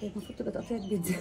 هي المفروض تبقى تقطيعة بيتزا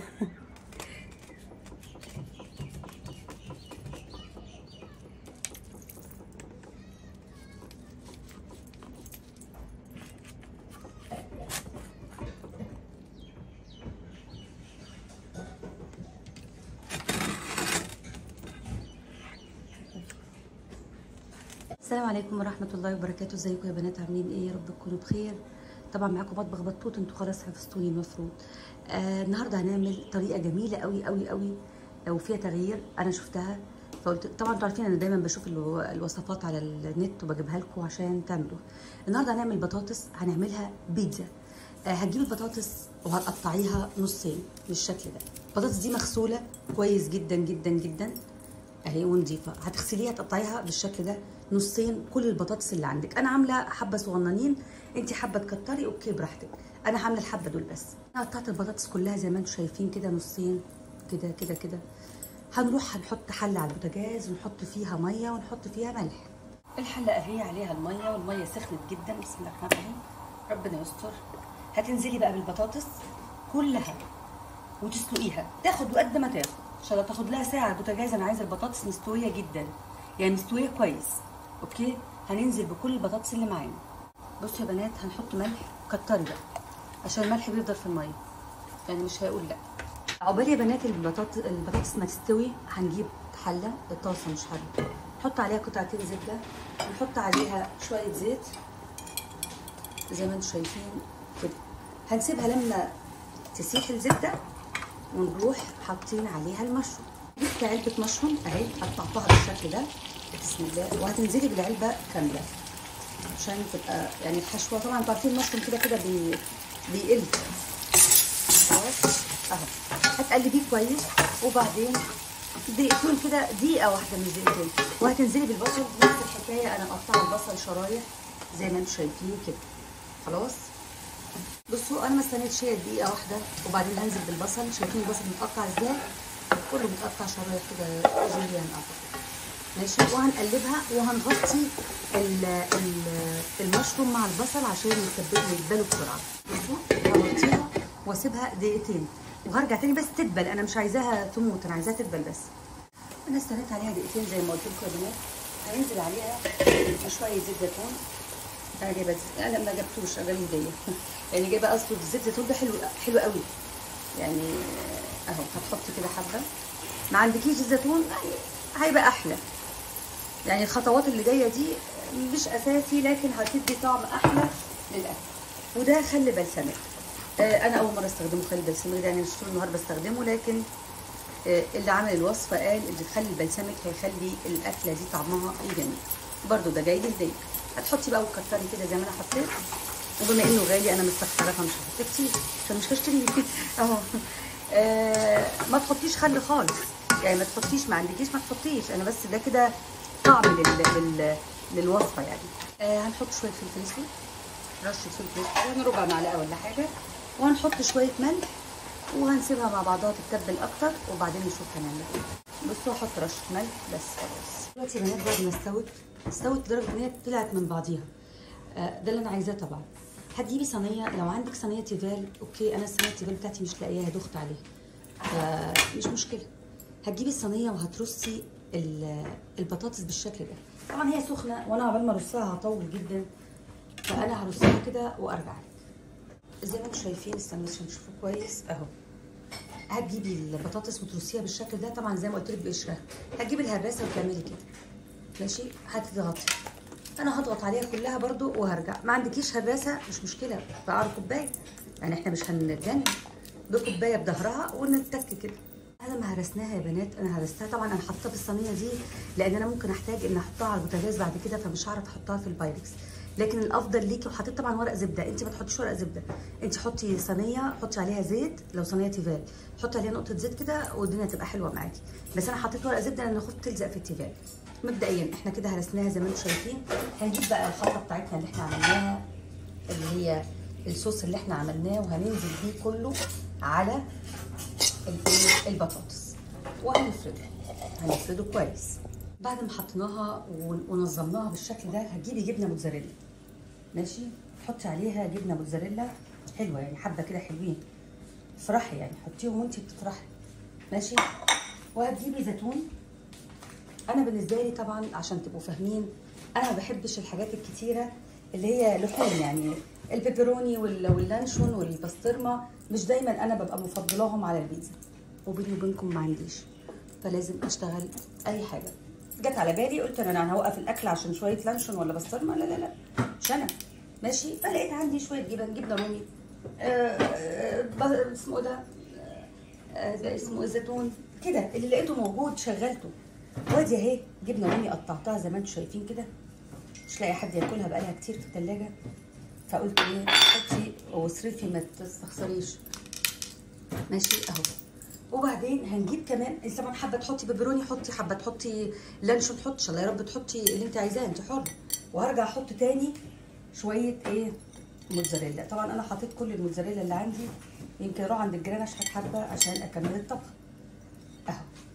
السلام عليكم ورحمة الله وبركاته ازيكم يا بنات عاملين ايه يا رب تكونوا بخير طبعا معاكم مطبخ بطوط انتوا خلاص حفظتوني المفروض آه النهارده هنعمل طريقة جميلة قوي قوي قوي وفيها تغيير انا شفتها فقلت طبعا انتوا عارفين انا دايما بشوف الو- الوصفات على النت وبجيبها لكم عشان تعملوا النهارده هنعمل بطاطس هنعملها بيتزا آه هتجيبي البطاطس وهتقطعيها نصين بالشكل ده البطاطس دي مغسولة كويس جدا جدا جدا اهي ونضيفه هتغسليها تقطعيها بالشكل ده نصين كل البطاطس اللي عندك انا عامله حبه صغننين انت حابه تكتري اوكي براحتك انا عامله الحبه دول بس انا قطعت البطاطس كلها زي ما انتم شايفين كده نصين كده كده كده هنروح هنحط حله على البوتاجاز ونحط فيها ميه ونحط فيها ملح الحله اهي عليها الميه والميه سخنت جدا بسم الله الرحمن الرحيم ربنا يستر هتنزلي بقى بالبطاطس كلها وتسلقيها تاخد قد ما تاخد ان شاء الله تاخد لها ساعه البوتاجاز انا عايزه البطاطس مستويه جدا يعني مستويه كويس اوكي هننزل بكل البطاطس اللي معانا بصوا يا بنات هنحط ملح كتري بقى عشان الملح بيفضل في الميه يعني مش هيقول لا عقبال يا بنات البطاطس البطاطس ما تستوي هنجيب حله الطاسه مش حله نحط عليها قطعتين زبده نحط عليها شويه زيت زي ما انتم شايفين كده هنسيبها لما تسيح الزبده ونروح حاطين عليها المشروم جبت علبه مشروم اهي قطعتها بالشكل ده بسم الله وهتنزلي بالعلبه كامله عشان تبقى يعني الحشوه طبعا انتوا عارفين المشروم كده كده بي... بيقل خلاص اهو هتقلبيه كويس وبعدين دقيقتين كده دقيقه واحده مش دقيقتين وهتنزلي بالبصل نفس الحكايه انا مقطعه البصل شرايح زي ما انتم شايفين كده خلاص بصوا انا ما استنيتش هي دقيقه واحده وبعدين هنزل بالبصل شايفين البصل متقطع ازاي كله متقطع شرايح كده جوليان اعتقد ماشي وهنقلبها وهنغطي ال ال المشروم مع البصل عشان يتبلوا يتبلوا بسرعه بصوا هغطيها واسيبها دقيقتين وهرجع تاني بس تدبل انا مش عايزاها تموت انا عايزاها تدبل بس انا استنيت عليها دقيقتين زي ما قلت لكم يا بنات هننزل عليها بشويه زيت زيتون انا جايبه زيت انا ما جبتوش انا جايبه هديه يعني جايبه اصله الزيت زيتون ده حلو حلو قوي يعني اهو هتحطي كده حبه ما عندكيش زيتون يعني هيبقى احلى يعني الخطوات اللي جايه دي مش اساسي لكن هتدي طعم احلى للاكل وده خل بلسمك آه انا اول مره استخدمه خل بلسمك ده يعني مش طول النهار بستخدمه لكن آه اللي عمل الوصفه قال ان خل البلسمك هيخلي الاكله دي طعمها جميل برده ده جاي لي هديه هتحطي بقى وتكتري كده زي ما انا حطيت وبما انه غالي انا مستخسره فمش هحط كتير عشان مش هشتري اهو آه ما تحطيش خل خالص يعني ما تحطيش ما عندكيش ما تحطيش انا بس ده كده طعم لل... لل... للوصفه يعني آه هنحط شويه فلفل اسود رشه فلفل اسود يعني ربع معلقه ولا حاجه وهنحط شويه ملح وهنسيبها مع بعضها تتبل اكتر وبعدين نشوف هنعمل ايه بصوا هحط رشه ملح بس خلاص دلوقتي يا بنات بعد ما استوت استوت لدرجه ان هي طلعت من بعضيها آه ده اللي انا عايزاه طبعا هتجيبي صينيه لو عندك صينيه تيفال اوكي انا الصينيه التيفال بتاعتي مش لاقياها دخت عليها فمش مشكله هتجيبي الصينيه وهترصي البطاطس بالشكل ده طبعا هي سخنه وانا عبال ما ارصها هطول جدا فانا هرصها كده وارجع لك زي ما انتم شايفين استنوا عشان تشوفوا كويس اهو هتجيبي البطاطس وترصيها بالشكل ده طبعا زي ما قلت لك بقشرها هتجيبي الهراسه وتعملي كده ماشي هتضغطي انا هضغط عليها كلها برده وهرجع ما عندكيش هراسه مش مشكله بقعر كوبايه يعني احنا مش هنتجنن بكوبايه بظهرها ونتك كده انا ما هرسناها يا بنات انا هرستها طبعا انا حاطاها في الصينيه دي لان انا ممكن احتاج ان احطها على البوتاجاز بعد كده فمش هعرف احطها في البايركس لكن الافضل ليكي وحطيت طبعا ورق زبده انت ما تحطيش ورق زبده انت حطي صينيه حطي عليها زيت لو صينيه تيفال حطي عليها نقطه زيت كده والدنيا تبقى حلوه معاكي بس انا حطيت ورق زبده لان خفت تلزق في التيفال مبدئيا احنا كده هرسناها زي ما انتم شايفين هنجيب بقى الخلطه بتاعتنا اللي احنا عملناها اللي هي الصوص اللي احنا عملناه وهننزل بيه كله على البطاطس وهنفرده هنفرده كويس بعد ما حطيناها ونظمناها بالشكل ده هتجيبي جبنه موتزاريلا ماشي تحطي عليها جبنه موتزاريلا حلوه يعني حبه كده حلوين افرحي يعني حطيهم وانت بتفرحي ماشي وهتجيبي زيتون انا بالنسبه لي طبعا عشان تبقوا فاهمين انا ما بحبش الحاجات الكتيره اللي هي لحوم يعني البيبروني وال- واللانشون والبسطرمه مش دايما انا ببقى مفضلاهم على البيتزا وبيني وبينكم ما عنديش فلازم اشتغل اي حاجه جت على بالي قلت انا انا هوقف الاكل عشان شويه لانشون ولا بسطرمه لا لا لا مش انا ماشي فلقيت عندي شويه جبن جبنه رومي آه، آه، ب- اسمه ده آه، ده اسمه الزيتون كده اللي لقيته موجود شغلته وادي اهي جبنه رومي قطعتها زي ما انتم شايفين كده مش لاقي حد ياكلها بقالها كتير في الثلاجه فقلت ايه حطي واصرفي ما تستخسريش ماشي اهو وبعدين هنجيب كمان انت طبعا حابه تحطي بيبروني حطي حابه تحطي لانشون حطي الله يا رب تحطي اللي انت عايزاه انت حره وهرجع احط تاني شويه ايه موتزاريلا طبعا انا حطيت كل الموتزاريلا اللي عندي يمكن اروح عند الجيران اشحت حبه عشان اكمل الطبخ اهو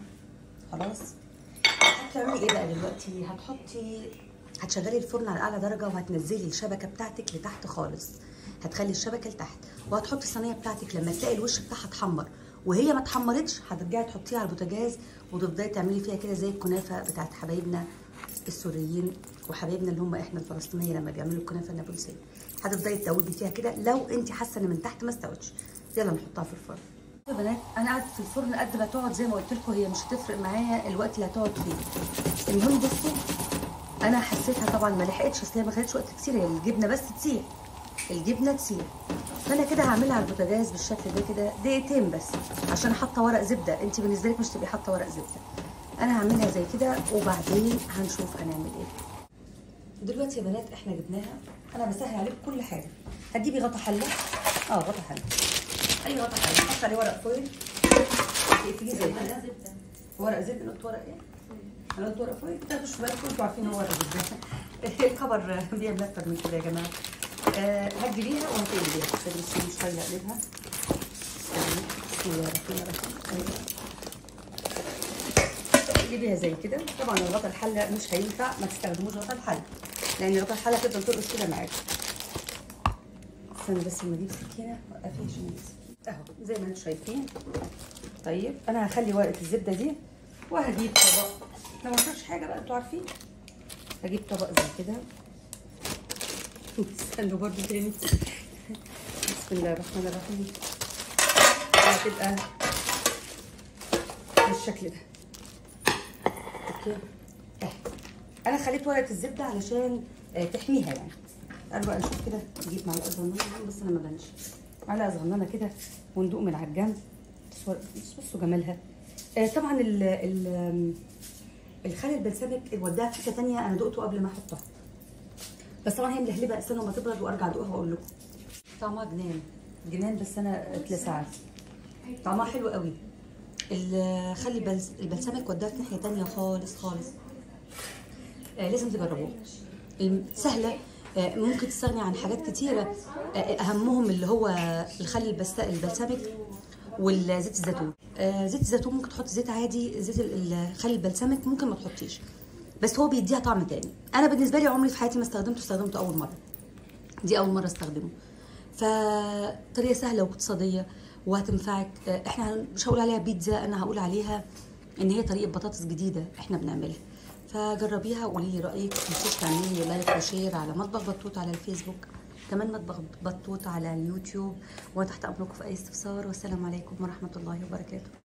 خلاص هتعملي ايه بقى دلوقتي هتحطي هتشغلي الفرن على اعلى درجه وهتنزلي الشبكه بتاعتك لتحت خالص هتخلي الشبكه لتحت وهتحطي الصينيه بتاعتك لما تلاقي الوش بتاعها اتحمر وهي ما اتحمرتش هترجعي تحطيها على البوتاجاز وتفضلي تعملي فيها كده زي الكنافه بتاعت حبايبنا السوريين وحبايبنا اللي هم احنا الفلسطينيه لما بيعملوا الكنافه النابلسيه هتفضلي تدوبي فيها كده لو انت حاسه ان من تحت ما استوتش يلا نحطها في الفرن يا بنات انا قعدت في الفرن قد ما تقعد زي ما قلت لكم هي مش هتفرق معايا الوقت اللي هتقعد فيه المهم بصوا انا حسيتها طبعا ما لحقتش اصل هي ما خدتش وقت كتير هي الجبنه بس تسيح الجبنه تسيح فانا كده هعملها على البوتاجاز بالشكل ده كده دقيقتين بس عشان حاطه ورق زبده انت بالنسبه لك مش تبقي حاطه ورق زبده انا هعملها زي كده وبعدين هنشوف هنعمل ايه دلوقتي يا بنات احنا جبناها انا بسهل عليكم كل حاجه هتجيبي غطا حله اه غطا حله اي غطا حله حط عليه ورق فويل تقفليه زي كده ورق زبده قلت ورق ايه؟ انا قلت ورق فويل ده مش بالكم انتوا عارفين هو ورق زبده الخبر بيعمل اكتر من كده يا جماعه آه هتجيبيها وهتقلبيها بس مش طايله اقلبها بسم الله الرحمن الرحيم أيوة. تجيبيها زي كده طبعا الغطا الحله مش هينفع ما تستخدموش غطا الحله لان غطا الحله تفضل ترقص كده معاكي استنى بس لما اجيب سكينه وقفي عشان أجيب سكينة. اهو زي ما انتم شايفين طيب انا هخلي ورقه الزبده دي وهجيب طبق احنا ما فيش حاجه بقى انتوا عارفين هجيب طبق زي كده استنوا برضه تاني بسم الله الرحمن الرحيم هتبقى بالشكل ده اوكي اهي انا خليت ورقه الزبده علشان آه، تحميها يعني تعالوا بقى نشوف كده نجيب معلقه صغننه بس انا ما بانش معلقه صغننه كده وندوق من على الجنب بس ور- بس بصوا جمالها آه، طبعا ال ال الخل البلسمك وداها في حته ثانيه انا دقته قبل ما احطها بس طبعا هي ملهلبه استنوا ما تبرد وارجع ادوقها واقول لكم طعمها جنان جنان بس انا اتلسعت طعمها حلو قوي الخل البلس- البلسمك وداها في ناحيه ثانيه خالص خالص آه لازم تجربوه الم- سهله آه ممكن تستغني عن حاجات كتيره آه اهمهم اللي هو الخل البس- البلسمك والزيت الزيتون آه زيت الزيتون ممكن تحط زيت عادي زيت ال- الخل البلسمك ممكن ما تحطيش بس هو بيديها طعم تاني انا بالنسبه لي عمري في حياتي ما استخدمته استخدمته اول مره دي اول مره استخدمه فطريقه سهله واقتصاديه وهتنفعك آه، احنا مش هقول عليها بيتزا انا هقول عليها ان هي طريقه بطاطس جديده احنا بنعملها فجربيها وقولي لي رايك ما تنسيش تعملي لي لايك وشير على مطبخ بطوط على الفيسبوك كمان مطبخ بطوط على اليوتيوب وانا تحت امركم في اي استفسار والسلام عليكم ورحمه الله وبركاته